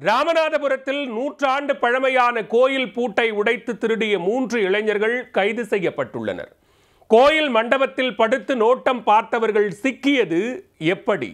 ராமநாதபுரத்தில் நூற்றாண்டு பழமையான கோயில் பூட்டை உடைத்து திருடிய மூன்று இளைஞர்கள் கைது செய்யப்பட்டுள்ளனர் கோயில் மண்டபத்தில் படுத்து நோட்டம் பார்த்தவர்கள் சிக்கியது எப்படி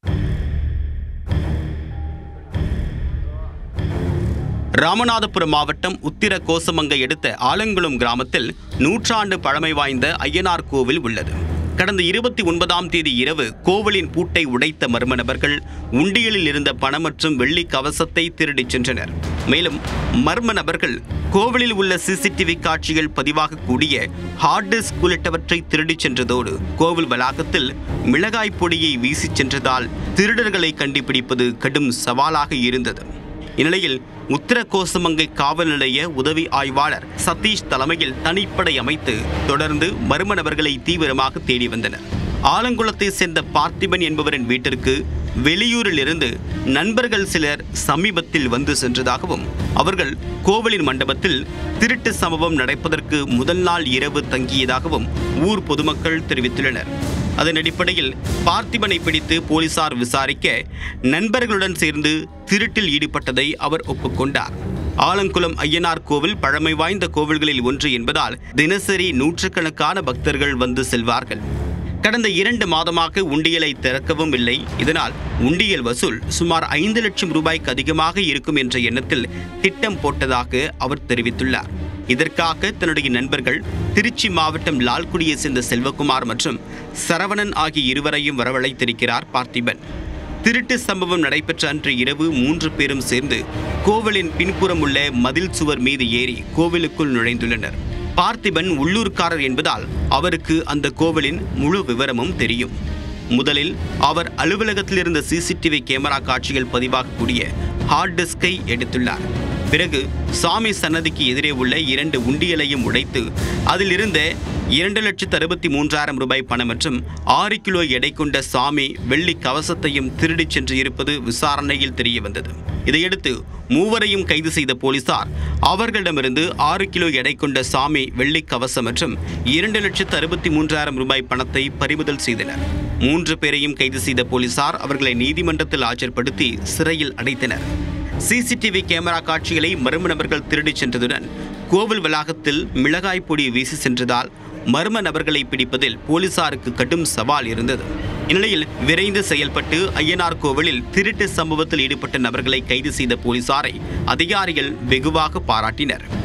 ராமநாதபுரம் மாவட்டம் உத்திர கோசமங்கை அடுத்த ஆலங்குளம் கிராமத்தில் நூற்றாண்டு பழமை வாய்ந்த ஐயனார் கோவில் உள்ளது கடந்த இருபத்தி ஒன்பதாம் தேதி இரவு கோவிலின் பூட்டை உடைத்த மர்ம நபர்கள் உண்டியலில் இருந்த பணம் மற்றும் வெள்ளி கவசத்தை திருடிச் சென்றனர் மேலும் மர்ம நபர்கள் கோவிலில் உள்ள சிசிடிவி காட்சிகள் பதிவாகக்கூடிய ஹார்ட் டிஸ்க் உள்ளிட்டவற்றை திருடிச் சென்றதோடு கோவில் வளாகத்தில் மிளகாய் பொடியை வீசிச் சென்றதால் திருடர்களை கண்டுபிடிப்பது கடும் சவாலாக இருந்தது இந்நிலையில் உத்தர கோசமங்கை காவல் நிலைய உதவி ஆய்வாளர் சதீஷ் தலைமையில் தனிப்படை அமைத்து தொடர்ந்து மர்ம நபர்களை தீவிரமாக தேடி வந்தனர் ஆலங்குளத்தை சேர்ந்த பார்த்திபன் என்பவரின் வீட்டிற்கு வெளியூரில் இருந்து நண்பர்கள் சிலர் சமீபத்தில் வந்து சென்றதாகவும் அவர்கள் கோவிலின் மண்டபத்தில் திருட்டு சம்பவம் நடப்பதற்கு முதல் நாள் இரவு தங்கியதாகவும் ஊர் பொதுமக்கள் தெரிவித்துள்ளனர் அதன் அடிப்படையில் பார்த்திபனை பிடித்து போலீசார் விசாரிக்க நண்பர்களுடன் சேர்ந்து திருட்டில் ஈடுபட்டதை அவர் ஒப்புக்கொண்டார் ஆலங்குளம் ஐயனார் கோவில் பழமை வாய்ந்த கோவில்களில் ஒன்று என்பதால் தினசரி நூற்றுக்கணக்கான பக்தர்கள் வந்து செல்வார்கள் கடந்த இரண்டு மாதமாக உண்டியலை திறக்கவும் இல்லை இதனால் உண்டியல் வசூல் சுமார் ஐந்து லட்சம் ரூபாய்க்கு அதிகமாக இருக்கும் என்ற எண்ணத்தில் திட்டம் போட்டதாக அவர் தெரிவித்துள்ளார் இதற்காக தன்னுடைய நண்பர்கள் திருச்சி மாவட்டம் லால்குடியை சேர்ந்த செல்வகுமார் மற்றும் சரவணன் ஆகிய இருவரையும் வரவழைத்திருக்கிறார் பார்த்திபன் திருட்டு சம்பவம் நடைபெற்ற அன்று இரவு மூன்று பேரும் சேர்ந்து கோவிலின் பின்புறம் உள்ள மதில் சுவர் மீது ஏறி கோவிலுக்குள் நுழைந்துள்ளனர் பார்த்திபன் உள்ளூர்காரர் என்பதால் அவருக்கு அந்த கோவிலின் முழு விவரமும் தெரியும் முதலில் அவர் அலுவலகத்தில் இருந்த சிசிடிவி கேமரா காட்சிகள் பதிவாகக்கூடிய ஹார்ட் டிஸ்கை எடுத்துள்ளார் பிறகு சாமி சன்னதிக்கு எதிரே உள்ள இரண்டு உண்டியலையும் உடைத்து அதில் இருந்த இரண்டு லட்சத்து அறுபத்தி மூன்றாயிரம் ரூபாய் பணம் மற்றும் ஆறு கிலோ எடை கொண்ட சாமி வெள்ளி கவசத்தையும் திருடிச் சென்று இருப்பது விசாரணையில் தெரிய வந்தது இதையடுத்து மூவரையும் கைது செய்த போலீசார் அவர்களிடமிருந்து ஆறு கிலோ எடை கொண்ட சாமி வெள்ளி கவசம் மற்றும் இரண்டு லட்சத்து அறுபத்தி மூன்றாயிரம் ரூபாய் பணத்தை பறிமுதல் செய்தனர் மூன்று பேரையும் கைது செய்த போலீசார் அவர்களை நீதிமன்றத்தில் ஆஜர்படுத்தி சிறையில் அடைத்தனர் சிசிடிவி கேமரா காட்சிகளை மர்ம நபர்கள் திருடிச் சென்றதுடன் கோவில் வளாகத்தில் மிளகாய் பொடி வீசி சென்றதால் மர்ம நபர்களை பிடிப்பதில் போலீசாருக்கு கடும் சவால் இருந்தது இந்நிலையில் விரைந்து செயல்பட்டு ஐயனார் கோவிலில் திருட்டு சம்பவத்தில் ஈடுபட்ட நபர்களை கைது செய்த போலீசாரை அதிகாரிகள் வெகுவாக பாராட்டினர்